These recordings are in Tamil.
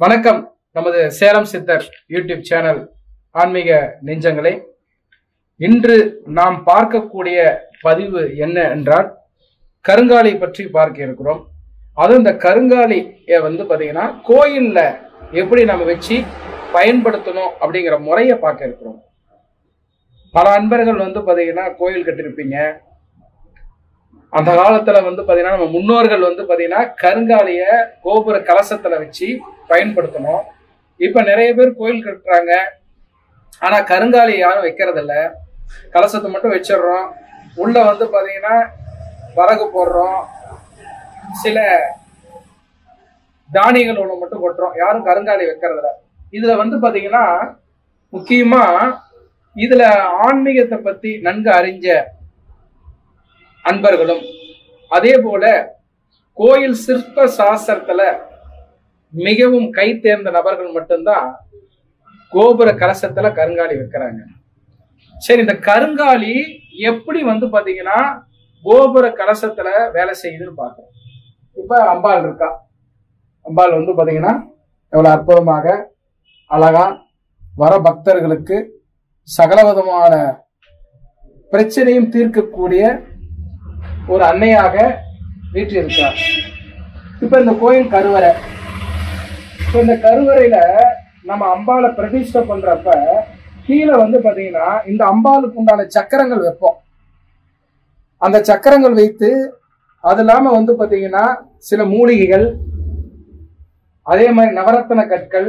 வணக்கம் நமது சேலம் சித்தர் யூடியூப் சேனல் ஆன்மீக நெஞ்சங்களே இன்று நாம் பார்க்கக்கூடிய பதிவு என்ன என்றால் கருங்காலி பற்றி பார்க்க இருக்கிறோம் அதுவும் இந்த கருங்காலியை வந்து பார்த்தீங்கன்னா கோயில்ல எப்படி நம்ம வச்சு பயன்படுத்தணும் அப்படிங்கிற முறையை பார்க்க இருக்கிறோம் பல அன்பர்கள் வந்து பார்த்தீங்கன்னா கோயில் கட்டியிருப்பீங்க அந்த காலத்துல வந்து பாத்தீங்கன்னா நம்ம முன்னோர்கள் வந்து பாத்தீங்கன்னா கருங்காலிய கோபுர கலசத்துல வச்சு பயன்படுத்தணும் இப்ப நிறைய பேர் கோயில் கட்டுறாங்க ஆனா கருங்காலி யாரும் வைக்கிறது இல்ல கலசத்தை மட்டும் வச்சிடுறோம் உள்ள வந்து பாத்தீங்கன்னா வரகு போடுறோம் சில தானியங்கள் ஒண்ணு மட்டும் கொட்டுறோம் யாரும் கருங்காலி வைக்கிறது இல்ல இதுல வந்து பாத்தீங்கன்னா முக்கியமா இதுல ஆன்மீகத்தை பத்தி நன்கு அறிஞ்ச அன்பர்களும் அதே போல கோயில் சிற்ப சாஸ்திரத்துல மிகவும் கை தேர்ந்த நபர்கள் மட்டும்தான் கோபுர கலசத்துல கருங்காலி வைக்கிறாங்க சரி இந்த கருங்காலி எப்படி வந்து பாத்தீங்கன்னா கோபுர கலசத்துல வேலை செய்யுதுன்னு பார்க்கறோம் இப்ப அம்பாள் இருக்கா அம்பாள் வந்து பாத்தீங்கன்னா எவ்வளவு அற்புதமாக அழகா வர பக்தர்களுக்கு சகலவிதமான பிரச்சனையும் தீர்க்கக்கூடிய ஒரு அன்னையாக வீற்றிருக்கார் இப்ப இந்த கோயில் கருவறை இப்ப இந்த கருவறையில நம்ம அம்பாளை பிரதிஷ்டை பண்றப்ப கீழே வந்து பாத்தீங்கன்னா இந்த அம்பாளுக்கு உண்டான சக்கரங்கள் வைப்போம் அந்த சக்கரங்கள் வைத்து அது இல்லாம வந்து பாத்தீங்கன்னா சில மூலிகைகள் அதே மாதிரி நவரத்தன கற்கள்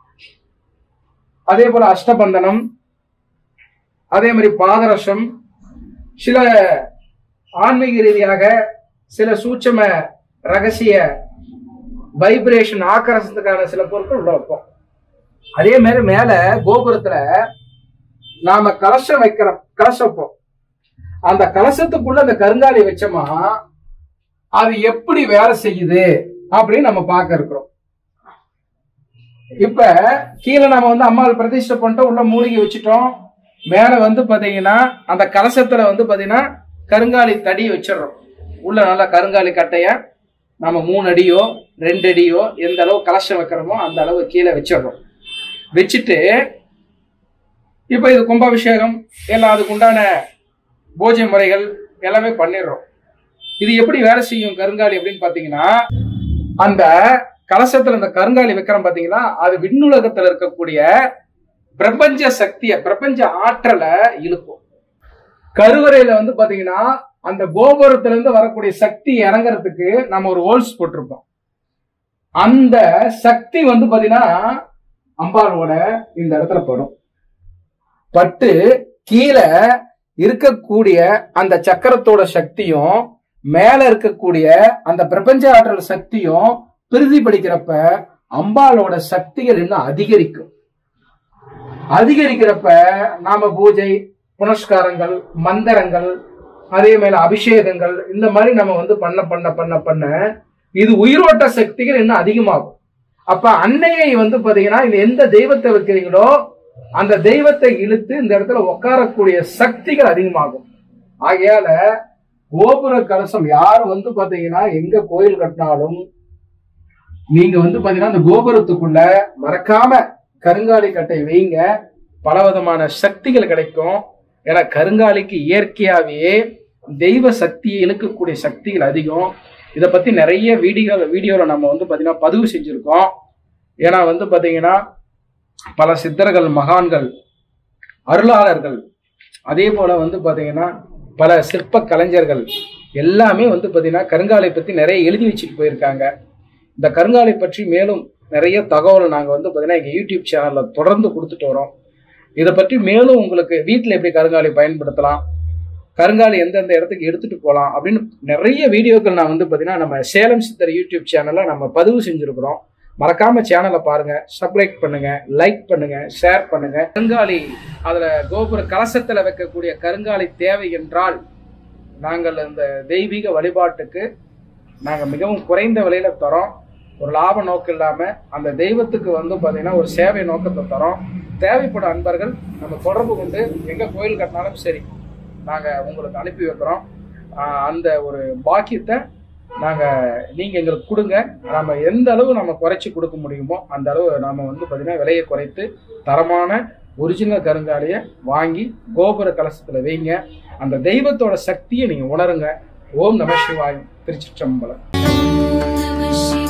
அதே போல அஷ்டபந்தனம் அதே மாதிரி பாதரசம் சில ஆன்மீக ரீதியாக சில சூட்சம ரகசிய வைப்ரேஷன் ஆக்கரசத்துக்கான சில பொருட்கள் உள்ள வைப்போம் அதே மாதிரி மேல கோபுரத்துல நாம கலசம் வைக்கிறோம் கலசம் வைப்போம் அந்த கலசத்துக்குள்ள அந்த கருங்காலி வச்சோமா அது எப்படி வேலை செய்யுது அப்படின்னு நம்ம பார்க்க இருக்கிறோம் இப்ப கீழே நம்ம வந்து அம்மாள் பிரதிஷ்டை பண்ணிட்டோம் உள்ள மூலிகை வச்சுட்டோம் மேல வந்து பாத்தீங்கன்னா அந்த கலசத்துல வந்து பாத்தீங்கன்னா கருங்காலி தடி வச்சிடுறோம் உள்ள நல்லா கருங்காலி கட்டைய நம்ம மூணு அடியோ ரெண்டு அடியோ எந்த அளவு கலசம் வைக்கிறோமோ அந்த அளவு கீழே வச்சிடுறோம் வச்சுட்டு இப்போ இது கும்பாபிஷேகம் எல்லாம் அதுக்கு உண்டான பூஜை முறைகள் எல்லாமே பண்ணிடுறோம் இது எப்படி வேலை செய்யும் கருங்காலி அப்படின்னு பார்த்தீங்கன்னா அந்த கலசத்துல இந்த கருங்காலி வைக்கிறோம் பார்த்தீங்கன்னா அது விண்ணுலகத்துல இருக்கக்கூடிய பிரபஞ்ச சக்தியை பிரபஞ்ச ஆற்றலை இழுக்கும் கருவறையில வந்து பாத்தீங்கன்னா அந்த கோபுரத்துல இருந்து வரக்கூடிய சக்தி இறங்குறதுக்கு நம்ம ஒரு ஹோல்ஸ் போட்டிருப்போம் அந்த சக்தி வந்து பாத்தீங்கன்னா அம்பாளோட இந்த இடத்துல படும் பட்டு கீழே இருக்கக்கூடிய அந்த சக்கரத்தோட சக்தியும் மேல இருக்கக்கூடிய அந்த பிரபஞ்ச ஆற்றல் சக்தியும் பிரதிபலிக்கிறப்ப அம்பாளோட சக்திகள் இன்னும் அதிகரிக்கும் அதிகரிக்கிறப்ப நாம பூஜை புனஸ்காரங்கள் மந்திரங்கள் அதே மேல அபிஷேகங்கள் இந்த மாதிரி நம்ம வந்து பண்ண பண்ண பண்ண பண்ண இது உயிரோட்ட சக்திகள் இன்னும் அதிகமாகும் அப்ப அன்னையை வந்து பாத்தீங்கன்னா இது எந்த தெய்வத்தை வைக்கிறீங்களோ அந்த தெய்வத்தை இழுத்து இந்த இடத்துல உட்காரக்கூடிய சக்திகள் அதிகமாகும் ஆகையால கோபுர கலசம் யார் வந்து பாத்தீங்கன்னா எங்க கோயில் கட்டினாலும் நீங்க வந்து பாத்தீங்கன்னா அந்த கோபுரத்துக்குள்ள மறக்காம கருங்காலி கட்டை வைங்க பல விதமான சக்திகள் கிடைக்கும் ஏன்னா கருங்காலிக்கு இயற்கையாவே தெய்வ சக்தியை இழுக்கக்கூடிய சக்திகள் அதிகம் இதை பத்தி நிறைய வீடியோ வீடியோவில் நம்ம வந்து பார்த்தீங்கன்னா பதிவு செஞ்சிருக்கோம் ஏன்னா வந்து பார்த்தீங்கன்னா பல சித்தர்கள் மகான்கள் அருளாளர்கள் அதே போல வந்து பார்த்தீங்கன்னா பல சிற்ப கலைஞர்கள் எல்லாமே வந்து பார்த்தீங்கன்னா கருங்காலை பற்றி நிறைய எழுதி வச்சுட்டு போயிருக்காங்க இந்த கருங்காலை பற்றி மேலும் நிறைய தகவல் நாங்கள் வந்து பார்த்தீங்கன்னா எங்கள் யூடியூப் சேனலில் தொடர்ந்து கொடுத்துட்டு வரோம் இதை பற்றி மேலும் உங்களுக்கு வீட்டில் எப்படி கருங்காலி பயன்படுத்தலாம் கருங்காலி எந்தெந்த இடத்துக்கு எடுத்துட்டு போகலாம் அப்படின்னு நிறைய வீடியோக்கள் நான் வந்து பார்த்தீங்கன்னா நம்ம சேலம் சித்தர் யூடியூப் சேனலில் நம்ம பதிவு செஞ்சுருக்கிறோம் மறக்காம சேனலை பாருங்க சப்ஸ்கிரைப் பண்ணுங்க லைக் பண்ணுங்க ஷேர் பண்ணுங்க கருங்காலி அதுல கோபுர கலசத்துல வைக்கக்கூடிய கருங்காலி தேவை என்றால் நாங்கள் இந்த தெய்வீக வழிபாட்டுக்கு நாங்கள் மிகவும் குறைந்த விலையில தரோம் ஒரு லாப நோக்கம் இல்லாம அந்த தெய்வத்துக்கு வந்து பார்த்தீங்கன்னா ஒரு சேவை நோக்கத்தை தரோம் தேவைப்படும் அன்பர்கள் நம்ம தொடர்பு கொண்டு எங்க கோயில் கட்டினாலும் சரி நாங்க உங்களுக்கு அனுப்பி வைக்கிறோம் ஆஹ் அந்த ஒரு பாக்கியத்தை நாங்க நீங்க எங்களுக்கு கொடுங்க நம்ம எந்த அளவு நம்ம குறைச்சி கொடுக்க முடியுமோ அந்த அளவு நாம வந்து பாத்தீங்கன்னா விலையை குறைத்து தரமான ஒரிஜினல் கருங்காலியை வாங்கி கோபுர கலசத்துல வைங்க அந்த தெய்வத்தோட சக்தியை நீங்க உணருங்க ஓம் நம சிவாயம் திருச்சிற்றம்பலம் Namah Shivaya.